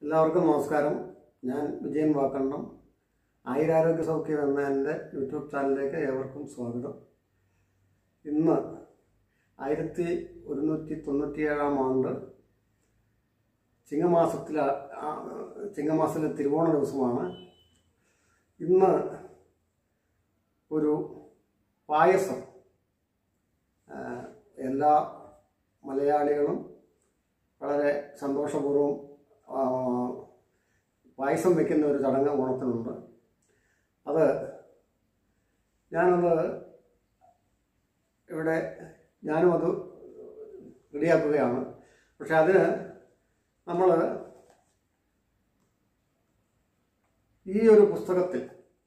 എല്ലാവർക്കും നമസ്കാരം ഞാൻ വിജയൻ വാക്കണ്ണം ആയുരാരോഗ്യ സൗഖ്യം എന്ന എൻ്റെ യൂട്യൂബ് ചാനലിലേക്ക് ഏവർക്കും സ്വാഗതം ഇന്ന് ആയിരത്തി ഒരുന്നൂറ്റി തൊണ്ണൂറ്റിയേഴാം ആണ്ട് ചിങ്ങമാസത്തിലെ ആ, ചിങ്ങമാസത്തിലെ തിരുവോണ ദിവസമാണ് ഇന്ന് ഒരു പായസം ആ, എല്ലാ മലയാളികളും വളരെ സന്തോഷപൂർവ്വം ആ, പായസം വയ്ക്കുന്ന ഒരു ചടങ്ങ് ഓണത്തിനുണ്ട് അത് ഞാനത് ഇവിടെ ഞാനും അത് റെഡിയാക്കുകയാണ് പക്ഷെ അതിന് നമ്മൾ ഈ ഒരു പുസ്തകത്തിൽ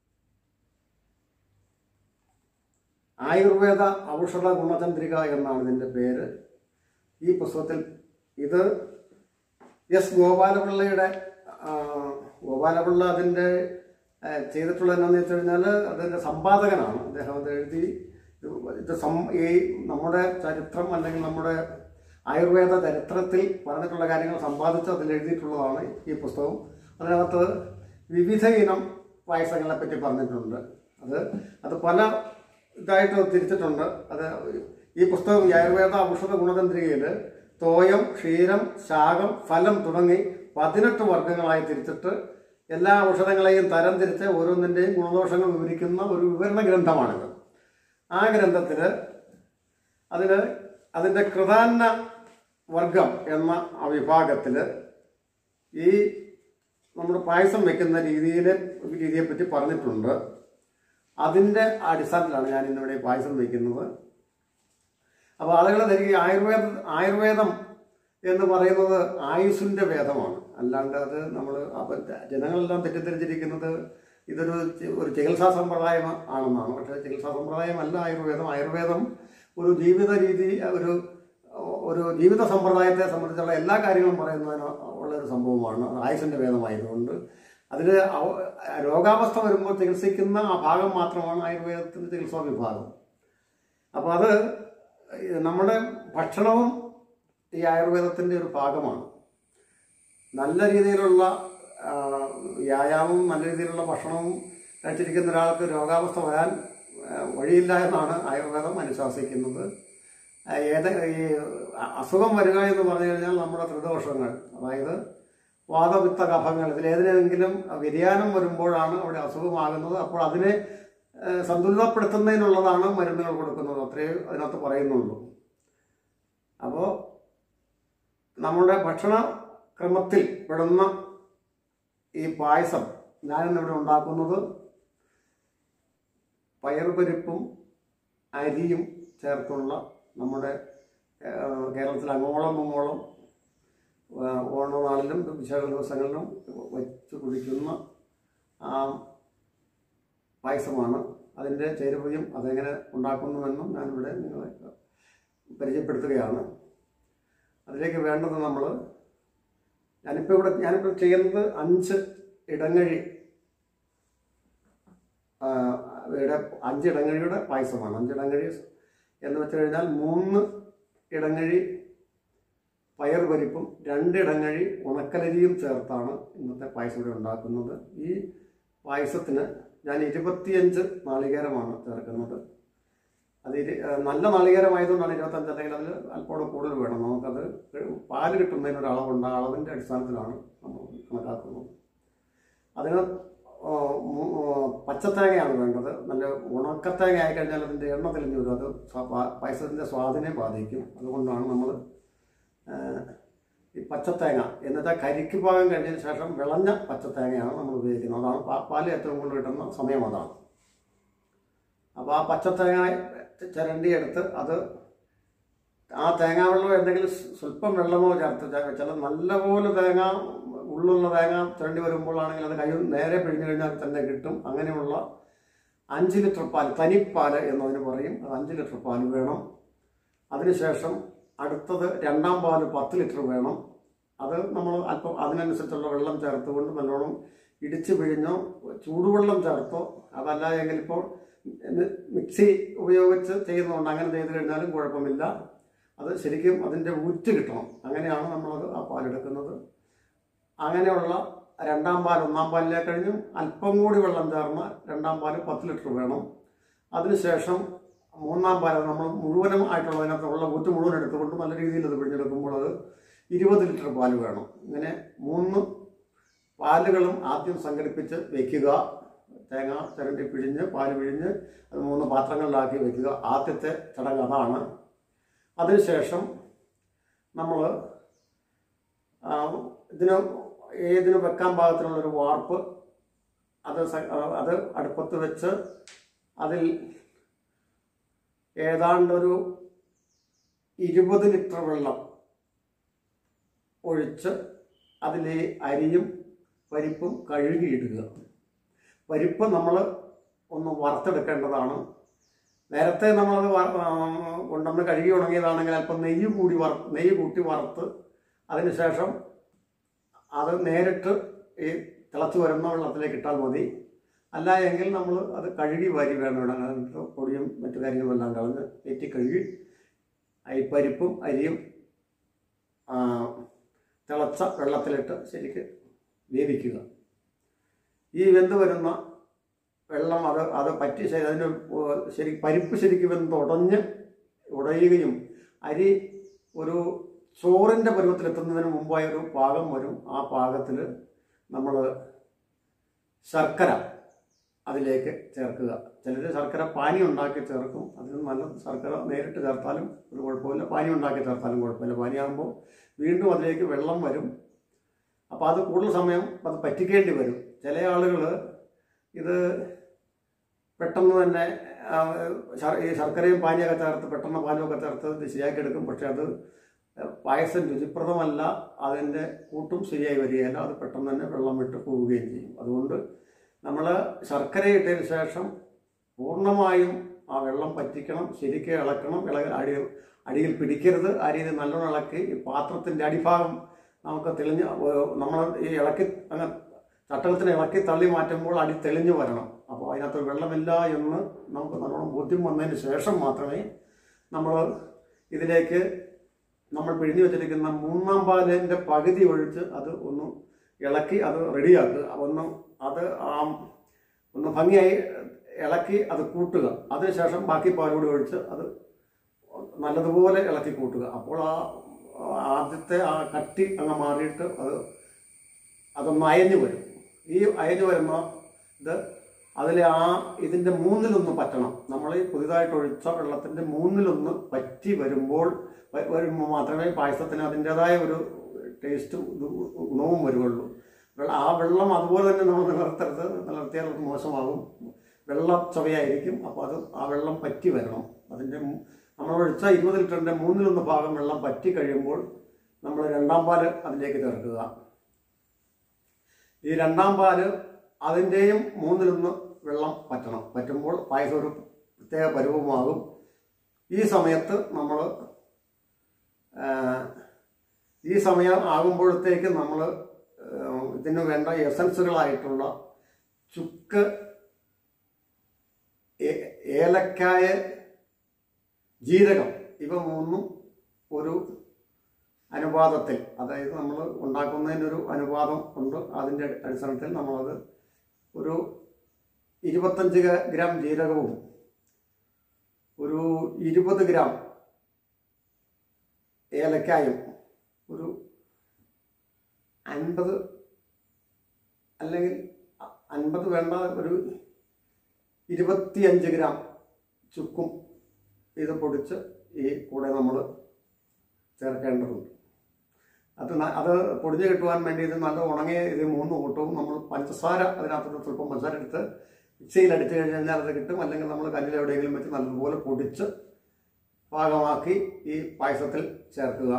ആയുർവേദ ഔഷധ ഗുണചന്ദ്രിക എന്നാണ് ഇതിൻ്റെ പേര് ഈ പുസ്തകത്തിൽ ഇത് എസ് ഗോപാലപിള്ളയുടെ ആ, ഗോപാലപിള്ള അതിൻ്റെ ആ, ചെയ്തിട്ടുള്ളത് എന്താണെന്ന് വെച്ച് കഴിഞ്ഞാൽ അതിൻ്റെ സമ്പാദകനാണ് അദ്ദേഹം അത് എഴുതി ഇത് സം ഈ നമ്മുടെ ചരിത്രം അല്ലെങ്കിൽ നമ്മുടെ ആയുർവേദ ചരിത്രത്തിൽ പറഞ്ഞിട്ടുള്ള കാര്യങ്ങൾ സമ്പാദിച്ച് അതിൽ എഴുതിയിട്ടുള്ളതാണ് ഈ പുസ്തകം അതിനകത്ത് വിവിധ ഇനം പായസങ്ങളെ പറ്റി പറഞ്ഞിട്ടുണ്ട് അത് അത് പല ഇതായിട്ട് തിരിച്ചിട്ടുണ്ട് അത് ഈ പുസ്തകം ഈ ആയുർവേദ ഔഷധ ഗുണതന്ത്രികയിൽ തോയം ക്ഷീരം ശാകം ഫലം തുടങ്ങി പതിനെട്ട് വർഗ്ഗങ്ങളായി തിരിച്ചിട്ട് എല്ലാ ഔഷധങ്ങളെയും തരം തിരിച്ച് ഓരോന്നിൻ്റെയും ഗുണദോഷങ്ങൾ വിവരിക്കുന്ന ഒരു വിവരണ ഗ്രന്ഥമാണിത് ആ ഗ്രന്ഥത്തിൽ അതിൽ അതിൻ്റെ കൃതാന്ന വർഗം എന്ന ആ വിഭാഗത്തിൽ ഈ നമ്മൾ പായസം വെക്കുന്ന രീതിയിലെ രീതിയെപ്പറ്റി പറഞ്ഞിട്ടുണ്ട് അതിൻ്റെ അടിസ്ഥാനത്തിലാണ് ഞാൻ ഇന്നിവിടെ ഈ പായസം വയ്ക്കുന്നത് അപ്പോൾ ആളുകൾ ധരിക്കുക ആയുർവേദ ആയുർവേദം എന്ന് പറയുന്നത് ആയുസിൻ്റെ വേദമാണ് അല്ലാണ്ട് അത് നമ്മൾ അപ്പം ജനങ്ങളെല്ലാം തെറ്റിദ്ധരിച്ചിരിക്കുന്നത് ഇതൊരു ചി- ഒരു ചികിത്സാ സമ്പ്രദായം ആണെന്നാണ് പക്ഷേ ചികിത്സാ സമ്പ്രദായമല്ല ആയുർവേദം ആയുർവേദം ഒരു ജീവിത രീതി ഒരു ഒരു ജീവിത സമ്പ്രദായത്തെ സംബന്ധിച്ചുള്ള എല്ലാ കാര്യങ്ങളും പറയുന്നതിന് ഉള്ള ഒരു സംഭവമാണ് അത് ആയുസിൻ്റെ വേദമായതുകൊണ്ട് അതിൽ രോഗാവസ്ഥ വരുമ്പോൾ ചികിത്സിക്കുന്ന ആ ഭാഗം മാത്രമാണ് ആയുർവേദത്തിൻ്റെ ചികിത്സാ വിഭാഗം അപ്പോൾ അത് നമ്മുടെ ഭക്ഷണവും ഈ ആയുർവേദത്തിൻ്റെ ഒരു ഭാഗമാണ് നല്ല രീതിയിലുള്ള ആ, വ്യായാമവും നല്ല രീതിയിലുള്ള ഭക്ഷണവും കഴിച്ചിരിക്കുന്ന ഒരാൾക്ക് രോഗാവസ്ഥ വരാൻ ആ, വഴിയില്ല എന്നാണ് ആയുർവേദം അനുശാസിക്കുന്നത് ആ, ഏത് ഈ അസുഖം വരിക എന്ന് പറഞ്ഞു കഴിഞ്ഞാൽ നമ്മുടെ ത്രിദോഷങ്ങൾ അതായത് വാദപിത്ത കഫങ്ങൾ ഇതിലേതിനെങ്കിലും വ്യതിയാനം വരുമ്പോഴാണ് അവിടെ അസുഖമാകുന്നത് അപ്പോൾ അതിനെ ഏഹ്, സന്തുലിതപ്പെടുത്തുന്നതിനുള്ളതാണ് മരുന്നുകൾ കൊടുക്കുന്നത് അത്രയേ അതിനകത്ത് പറയുന്നുള്ളൂ അപ്പോൾ നമ്മുടെ ഭക്ഷണ ക്രമത്തിൽ പെടുന്ന ഈ പായസം ഞാനിന്നിവിടെ ഉണ്ടാക്കുന്നത് പയറുപരിപ്പും അരിയും ചേർത്തുള്ള നമ്മുടെ ഏഹ്, കേരളത്തിൽ അങ്ങോളം അങ്ങോളം ഏഹ്, ഓണനാളിലും വിശേഷ ദിവസങ്ങളിലും വെച്ച് കുടിക്കുന്ന ആ പായസമാണ് അതിൻ്റെ ചേരുവയും അതെങ്ങനെ ഉണ്ടാക്കുന്നുവെന്നും ഞാനിവിടെ നിങ്ങളെ പരിചയപ്പെടുത്തുകയാണ് അതിലേക്ക് വേണ്ടത് നമ്മൾ ഞാനിപ്പോൾ ഇവിടെ ഞാനിപ്പോൾ ചെയ്യുന്നത് അഞ്ച് ഇടങ്ങഴി ആ, ഇവിടെ അഞ്ച് ഇടങ്ങഴിയുടെ പായസമാണ് അഞ്ച് ഇടങ്ങഴി എന്ന് വെച്ച് കഴിഞ്ഞാൽ മൂന്ന് ഇടങ്ങഴി പയർ പരിപ്പും രണ്ട് ഇടങ്ങഴി ഉണക്കലരിയും ചേർത്താണ് ഇന്നത്തെ പായസം ഇവിടെ ഉണ്ടാക്കുന്നത് ഈ പായസത്തിന് ഞാൻ ഇരുപത്തിയഞ്ച് നാളികേരമാണ് ചേർക്കുന്നത് അത് ഇരു ഏഹ് നല്ല നാളികേരമായതുകൊണ്ടാണ് ഇരുപത്തഞ്ച് അല്ലെങ്കിൽ അതിൽ അല്പോടെ കൂടുതൽ വേണം നമുക്കത് പാല് കിട്ടുന്നതിന് ഒരു അളവുണ്ട് ആ അളവിൻ്റെ അടിസ്ഥാനത്തിലാണ് നമ്മൾ കണക്കാക്കുന്നത് അതിന് ആ, മു- ആ, പച്ചത്തേങ്ങയാണ് വേണ്ടത് നല്ല ഉണക്കത്തേങ്ങ ആയിക്കഴിഞ്ഞാൽ അതിൻ്റെ എണ്ണ തെളിഞ്ഞു വരും അത് സ്വ- പാ- പായസത്തിൻ്റെ സ്വാദിനെ ബാധിക്കും അതുകൊണ്ടാണ് നമ്മൾ ഈ പച്ചത്തേങ്ങ എന്നുവെച്ചാൽ കരിക്ക് പാകം കഴിഞ്ഞതിന് ശേഷം വിളഞ്ഞ പച്ചത്തേങ്ങയാണ് നമ്മൾ ഉപയോഗിക്കുന്നത് അതാണ് പാ- പാല് ഏറ്റവും കൂടുതൽ കിട്ടുന്ന സമയം അതാണ് അപ്പോൾ ആ പച്ചത്തേങ്ങ ചിരണ്ടി എടുത്ത് അത് ആ തേങ്ങാ വെള്ളം എന്തെങ്കിലും സ്വ- സ്വല്പം വെള്ളമോ ചേർത്ത് ചെ- ചില നല്ലപോലെ തേങ്ങ ഉള്ളുള്ള തേങ്ങ ചിരണ്ടി വരുമ്പോഴാണെങ്കിൽ അത് കൈ നേരെ പിഴിഞ്ഞു കഴിഞ്ഞാൽ തന്നെ കിട്ടും അങ്ങനെയുള്ള അഞ്ച് ലിറ്റർ പാൽ തനിപ്പാൽ എന്നതിന് പറയും അത് അഞ്ച് ലിറ്റർ പാൽ വേണം അതിനുശേഷം അടുത്തത് രണ്ടാം പാല് പത്ത് ലിറ്റർ വേണം അത് നമ്മൾ അല്പം അതിനനുസരിച്ചുള്ള വെള്ളം ചേർത്തുകൊണ്ട് നല്ലോണം ഇടിച്ച് പിഴിഞ്ഞോ ചൂടുവെള്ളം ചേർത്തോ അതല്ല എങ്കിൽ ഇപ്പോൾ മി- മിക്സി ഉപയോഗിച്ച് ചെയ്യുന്നതുകൊണ്ട് അങ്ങനെ ചെയ്ത് കഴിഞ്ഞാലും കുഴപ്പമില്ല അത് ശരിക്കും അതിൻ്റെ ഊറ്റ് കിട്ടണം അങ്ങനെയാണ് നമ്മളത് ആ പാലെടുക്കുന്നത് അങ്ങനെയുള്ള രണ്ടാം പാൽ ഒന്നാം പാലിലേക്ക് കഴിഞ്ഞും അല്പം കൂടി വെള്ളം ചേർന്ന് രണ്ടാം പാൽ പത്ത് ലിറ്റർ വേണം അതിനുശേഷം മൂന്നാം പാൽ നമ്മൾ മുഴുവനും ആയിട്ടുള്ളതിനകത്തുള്ള ഊറ്റ് മുഴുവൻ എടുത്തുകൊണ്ട് നല്ല രീതിയിൽ അത് പിഴിഞ്ഞെടുക്കുമ്പോൾ അത് ഇരുപത് ലിറ്റർ പാൽ വേണം ഇങ്ങനെ മൂന്ന് പാലുകളും ആദ്യം സംഘടിപ്പിച്ച് വയ്ക്കുക തേങ്ങ ചിരണ്ടി പിഴിഞ്ഞ് പാല് പിഴിഞ്ഞ് അത് മൂന്ന് പാത്രങ്ങളിലാക്കി വെക്കുക ആദ്യത്തെ ചടങ്ങ് അതാണ് അതിനുശേഷം നമ്മൾ ഇതിന് ഏതിന് വെക്കാൻ പാകത്തിനുള്ളൊരു വാർപ്പ് അത് സ- അത് അടുപ്പത്ത് വെച്ച് അതിൽ ഏതാണ്ടൊരു ഇരുപത് ലിറ്റർ വെള്ളം ഒഴിച്ച് അതിൽ അരിയും പരിപ്പും കഴുകിയിടുക പരിപ്പ് നമ്മൾ ഒന്ന് വറുത്തെടുക്കേണ്ടതാണ് നേരത്തെ നമ്മളത് വ- ആ, കൊണ്ടുവന്ന് കഴുകി ഉണങ്ങിയതാണെങ്കിൽ അല്പം നെയ്യ് കൂടി വറ നെയ്യ് കൂട്ടി വറുത്ത് അതിനുശേഷം അത് നേരിട്ട് ഈ തിളച്ച് വരുന്ന വെള്ളത്തിലേക്ക് ഇട്ടാൽ മതി അല്ല എങ്കിൽ നമ്മൾ അത് കഴുകി വാരി വേണം ഇടാൻ അതിനകത്ത് പൊടിയും മറ്റു കാര്യങ്ങളും എല്ലാം കളഞ്ഞ് ഏറ്റി കഴുകി ഈ പരിപ്പും അരിയും ആ, തിളച്ച വെള്ളത്തിലിട്ട് ശരിക്ക് വേവിക്കുക ഈ വെന്ത് വരുന്ന വെള്ളം അത് അത് പറ്റി ശരി അതിന് ശരി പരിപ്പ് ശരിക്കും വെന്ത് ഉടഞ്ഞ് ഉടയുകയും അരി ഒരു ചോറിൻ്റെ പരുവത്തിലെത്തുന്നതിന് മുമ്പായി ഒരു പാകം വരും ആ പാകത്തിൽ നമ്മൾ ശർക്കര അതിലേക്ക് ചേർക്കുക ചിലർ ശർക്കര പാനി ഉണ്ടാക്കി ചേർക്കും അതിന് നല്ല ശർക്കര നേരിട്ട് ചേർത്താലും ഒരു കുഴപ്പമില്ല പാനി ഉണ്ടാക്കി ചേർത്താലും കുഴപ്പമില്ല പാനിയാകുമ്പോൾ വീണ്ടും അതിലേക്ക് വെള്ളം വരും അപ്പോൾ അത് കൂടുതൽ സമയം അത് പറ്റിക്കേണ്ടി വരും ചില ആളുകൾ ഇത് പെട്ടെന്ന് തന്നെ ആ, ശർ- ഈ ശർക്കരയും പാനിയൊക്കെ ചേർത്ത് പെട്ടെന്ന് പാലുമൊക്കെ ചേർത്ത് ഇത് ശരിയാക്കി എടുക്കും പക്ഷെ അത് പായസം രുചിപ്രദമല്ല അതിൻ്റെ കൂട്ടും ശരിയായി വരികയില്ല അത് പെട്ടെന്ന് തന്നെ വെള്ളം വിട്ട് പോവുകയും ചെയ്യും അതുകൊണ്ട് നമ്മൾ ശർക്കര ഇട്ടതിന് ശേഷം പൂർണ്ണമായും ആ വെള്ളം പറ്റിക്കണം ശരിക്കും ഇളക്കണം ഇള അടി അടിയിൽ പിടിക്കരുത് ആ രീതിയിൽ നല്ലോണം ഇളക്കി ഈ പാത്രത്തിൻ്റെ അടിഭാഗം നമുക്ക് തെളിഞ്ഞ് നമ്മൾ ഈ ഇളക്കി അങ്ങ് ചട്ടകത്തിന് ഇളക്കി തള്ളി മാറ്റുമ്പോൾ അടി തെളിഞ്ഞു വരണം അപ്പോൾ അതിനകത്ത് വെള്ളമില്ല എന്ന് നമുക്ക് നല്ലോണം ബോധ്യം വന്നതിന് ശേഷം മാത്രമേ നമ്മൾ ഇതിലേക്ക് നമ്മൾ പിഴിഞ്ഞു വെച്ചിരിക്കുന്ന മൂന്നാം പാലിൻ്റെ പകുതി ഒഴിച്ച് അത് ഒന്ന് ഇളക്കി അത് റെഡിയാക്കുക ഒന്ന് അത് ആ ഒന്ന് ഭംഗിയായി ഇളക്കി അത് കൂട്ടുക അതിനുശേഷം ബാക്കി പാൽ കൂടി ഒഴിച്ച് അത് നല്ലതുപോലെ ഇളക്കി കൂട്ടുക അപ്പോൾ ആ ആദ്യത്തെ ആ കട്ടി അങ്ങ് മാറിയിട്ട് അത് അതൊന്ന് അയഞ്ഞു വരും ഈ അയഞ്ഞു വരുന്ന ഇത് അതിലെ ആ ഇതിൻ്റെ മൂന്നിലൊന്ന് പറ്റണം നമ്മൾ ഈ പുതിയതായിട്ട് ഒഴിച്ച വെള്ളത്തിൻ്റെ മൂന്നിലൊന്ന് പറ്റി വരുമ്പോൾ വ- വരുമ്പോൾ മാത്രമേ പായസത്തിന് അതിൻ്റെതായ ഒരു ടേസ്റ്റും ഇതും ഗുണവും വരുള്ളൂ വെള്ള- ആ വെള്ളം അതുപോലെ തന്നെ നമ്മൾ നിലനിർത്തരുത് നിലനിർത്തിയാൽ അത് മോശമാകും വെള്ള ചവയായിരിക്കും അപ്പോൾ അത് ആ വെള്ളം പറ്റി വരണം അതിൻ്റെ മു- നമ്മൾ ഒഴിച്ച ഇരുപത് ലിറ്ററിൻ്റെ മൂന്നിലൊന്ന് ഭാഗം വെള്ളം പറ്റി കഴിയുമ്പോൾ നമ്മൾ രണ്ടാം പാല് അതിലേക്ക് ചേർക്കുക ഈ രണ്ടാം പാല് അതിൻ്റെയും മൂന്നിലൊന്ന് വെള്ളം പറ്റണം പറ്റുമ്പോൾ പായസം ഒരു പ്രത്യേക പരുവമാകും ഈ സമയത്ത് നമ്മൾ ഈ സമയം ആകുമ്പോഴത്തേക്ക് നമ്മൾ ഇതിന് വേണ്ട എസൻസുകളായിട്ടുള്ള ചുക്ക് ഏ- ഏലക്കായ ജീരകം ഇവ മൂന്നും ഒരു അനുപാതത്തിൽ അതായത് നമ്മൾ ഉണ്ടാക്കുന്നതിനൊരു അനുപാതം ഉണ്ട് അതിൻ്റെ അടിസ്ഥാനത്തിൽ നമ്മളത് ഒരു ഇരുപത്തഞ്ച് ഗ്രാ- ഗ്രാം ജീരകവും ഒരു ഇരുപത് ഗ്രാം ഏലക്കായും ഒരു അൻപത് അല്ലെങ്കിൽ അ- അൻപത് വേണ്ട ഒരു ഇരുപത്തിയഞ്ച് ഗ്രാം ചുക്കും ഇത് പൊടിച്ച് ഈ കൂടെ നമ്മൾ ചേർക്കേണ്ടതുണ്ട് അത് ന- അത് പൊടിഞ്ഞ് കിട്ടുവാൻ വേണ്ടി ഇത് നല്ല ഉണങ്ങിയ ഇത് മൂന്ന് കൂട്ടവും നമ്മൾ പഞ്ചസാര അതിനകത്തോട്ട് സ്വല്പം പഞ്ചസാര എടുത്ത് മിക്സിയിൽ അടിച്ചു കഴിഞ്ഞാൽ അത് കിട്ടും അല്ലെങ്കിൽ നമ്മൾ കല്ലിൽ എവിടെയെങ്കിലും വെച്ച് നല്ലതുപോലെ പൊടിച്ച് പാകമാക്കി ഈ പായസത്തിൽ ചേർക്കുക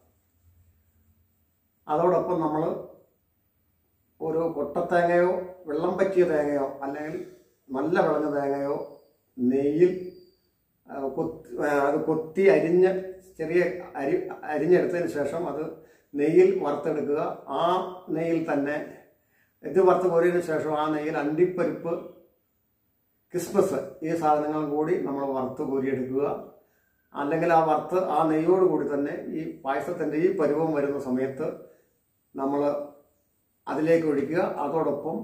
അതോടൊപ്പം നമ്മൾ ഒരു കൊട്ടത്തേങ്ങയോ വെള്ളം പറ്റിയ തേങ്ങയോ അല്ലെങ്കിൽ നല്ല വിളഞ്ഞ തേങ്ങയോ നെയ്യിൽ ആ, കൊത്തി ആ, അത് കൊത്തി അരിഞ്ഞ് ചെറിയ അരി അരിഞ്ഞെടുത്തതിന് ശേഷം അത് നെയ്യിൽ വറുത്തെടുക്കുക ആ നെയ്യിൽ തന്നെ ഇത് വറുത്ത് കോരിയതിന് ശേഷം ആ നെയ്യിൽ അണ്ടിപ്പരിപ്പ് കിസ്മസ് ഈ സാധനങ്ങളും കൂടി നമ്മൾ വറുത്ത് കോരിയെടുക്കുക അല്ലെങ്കിൽ ആ വറുത്ത് ആ നെയ്യോട് കൂടി തന്നെ ഈ പായസത്തിൻ്റെ ഈ പരുവം വരുന്ന സമയത്ത് നമ്മൾ അതിലേക്ക് ഒഴിക്കുക അതോടൊപ്പം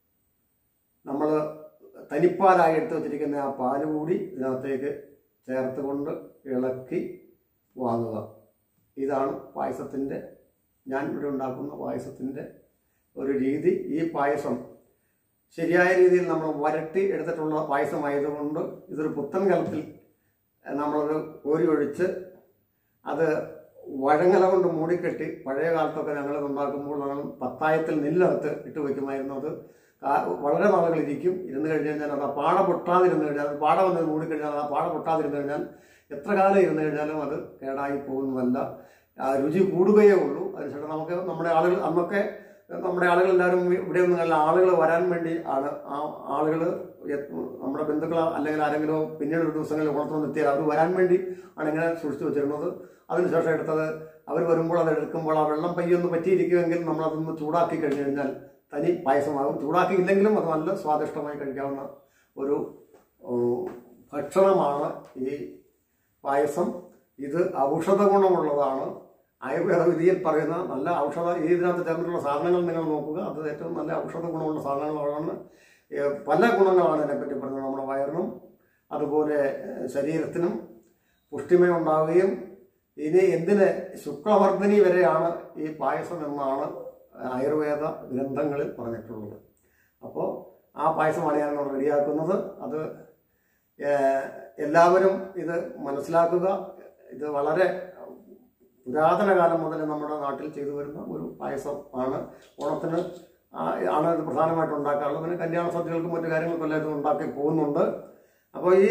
നമ്മൾ തനിപ്പാലായി എടുത്ത് വെച്ചിരിക്കുന്ന ആ പാല് കൂടി ഇതിനകത്തേക്ക് ചേർത്ത് കൊണ്ട് ഇളക്കി വാങ്ങുക ഇതാണ് പായസത്തിൻ്റെ ഞാൻ ഇവിടെ ഉണ്ടാക്കുന്ന പായസത്തിൻ്റെ ഒരു രീതി ഈ പായസം ശരിയായ രീതിയിൽ നമ്മൾ വരട്ടി എടുത്തിട്ടുള്ള പായസമായതുകൊണ്ട് ഇതൊരു പുത്തൻ കലത്തിൽ നമ്മളത് കോരി ഒഴിച്ച് അത് വഴങ്ങല കൊണ്ട് മൂടിക്കെട്ടി പഴയ കാലത്തൊക്കെ ഞങ്ങൾ ഉണ്ടാക്കുമ്പോൾ നമ്മൾ പത്തായത്തിൽ നെല്ലകത്ത് ഇട്ട് വയ്ക്കുമായിരുന്നു അത് കാ- വളരെ നാളുകൾ ഇരിക്കും ഇരുന്ന് കഴിഞ്ഞ് കഴിഞ്ഞാൽ അത് ആ പാട പൊട്ടാതിരുന്ന് കഴിഞ്ഞാൽ അത് പാട വന്ന് മൂടിക്കഴിഞ്ഞാൽ ആ പാട പൊട്ടാതിരുന്ന് കഴിഞ്ഞാൽ എത്ര കാലം ഇരുന്ന് കഴിഞ്ഞാലും അത് കേടായി പോകുന്നതല്ല ആ രുചി കൂടുകയേ ഉള്ളൂ അതിനുശേഷം നമുക്ക് നമ്മുടെ ആളുകൾ അന്നൊക്കെ നമ്മുടെ ആളുകൾ എല്ലാവരും ഇവിടെ ഒന്നും ആളുകൾ വരാൻ വേണ്ടി ആണ് ആ ആളുകൾ നമ്മുടെ ബന്ധുക്കൾ അല്ലെങ്കിൽ ആരെങ്കിലും പിന്നീട് ഒരു ദിവസങ്ങളിൽ ഓണത്തിന് എത്തിയാൽ അവർ വരാൻ വേണ്ടി ആണ് ഇങ്ങനെ സൂക്ഷിച്ചു വെച്ചിരുന്നത് അതിനുശേഷം എടുത്തത് അവർ വരുമ്പോൾ അത് എടുക്കുമ്പോൾ ആ വെള്ളം പയ്യൊന്ന് പറ്റിയിരിക്കുമെങ്കിൽ നമ്മൾ അതൊന്ന് ചൂടാക്കി കഴിഞ്ഞു കഴിഞ്ഞാൽ തനി പായസമാകും ചൂടാക്കിയില്ലെങ്കിലും അത് നല്ല സ്വാദിഷ്ടമായി കഴിക്കാവുന്ന ഒരു ഉം, ഭക്ഷണമാണ് ഈ പായസം ഇത് ഔഷധ ഗുണമുള്ളതാണ് ആയുർവേദ വിധിയിൽ പറയുന്ന നല്ല ഔഷധ ഈ ഇതിനകത്ത് ചേർന്നിട്ടുള്ള സാധനങ്ങൾ നിങ്ങൾ നോക്കുക അത് ഏറ്റവും നല്ല ഔഷധ ഗുണമുള്ള സാധനങ്ങളാണ് ഏ, പല ഗുണങ്ങളാണ് ഇതിനെപ്പറ്റി പറഞ്ഞത് നമ്മുടെ വയറിനും അതുപോലെ ഏ, ശരീരത്തിനും പുഷ്ടിമയം ഉണ്ടാവുകയും ഇനി എന്തിന് ശുക്ലവർദ്ധിനി വരെയാണ് ഈ പായസം എന്നാണ് ആയുർവേദ ഗ്രന്ഥങ്ങളിൽ പറഞ്ഞിട്ടുള്ളത് അപ്പോൾ ആ പായസമാണ് ഞാൻ റെഡിയാക്കുന്നത് അത് ഏഹ്, എല്ലാവരും ഇത് മനസ്സിലാക്കുക ഇത് വളരെ പുരാതന കാലം മുതൽ നമ്മുടെ നാട്ടിൽ ചെയ്തു വരുന്ന ഒരു പായസം ആണ് ഓണത്തിന് ആ- ആണ് ഇത് പ്രധാനമായിട്ട് ഉണ്ടാക്കാറുള്ളത് പിന്നെ കല്യാണ സദ്യകൾക്കും മറ്റു കാര്യങ്ങൾക്കും എല്ലാം ഇത് ഉണ്ടാക്കി പോകുന്നുണ്ട് അപ്പോൾ ഈ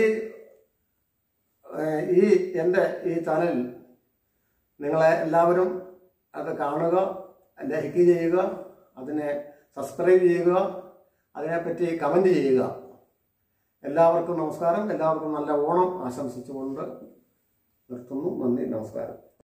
ഏഹ്, ഈ എൻ്റെ ഈ ചാനൽ നിങ്ങളെ എല്ലാവരും അത് കാണുക ലൈക്ക് ചെയ്യുക അതിനെ സബ്സ്ക്രൈബ് ചെയ്യുക അതിനെപ്പറ്റി കമൻറ്റ് ചെയ്യുക എല്ലാവർക്കും നമസ്കാരം എല്ലാവർക്കും നല്ല ഓണം ആശംസിച്ചുകൊണ്ട് നിർത്തുന്നു നന്ദി നമസ്കാരം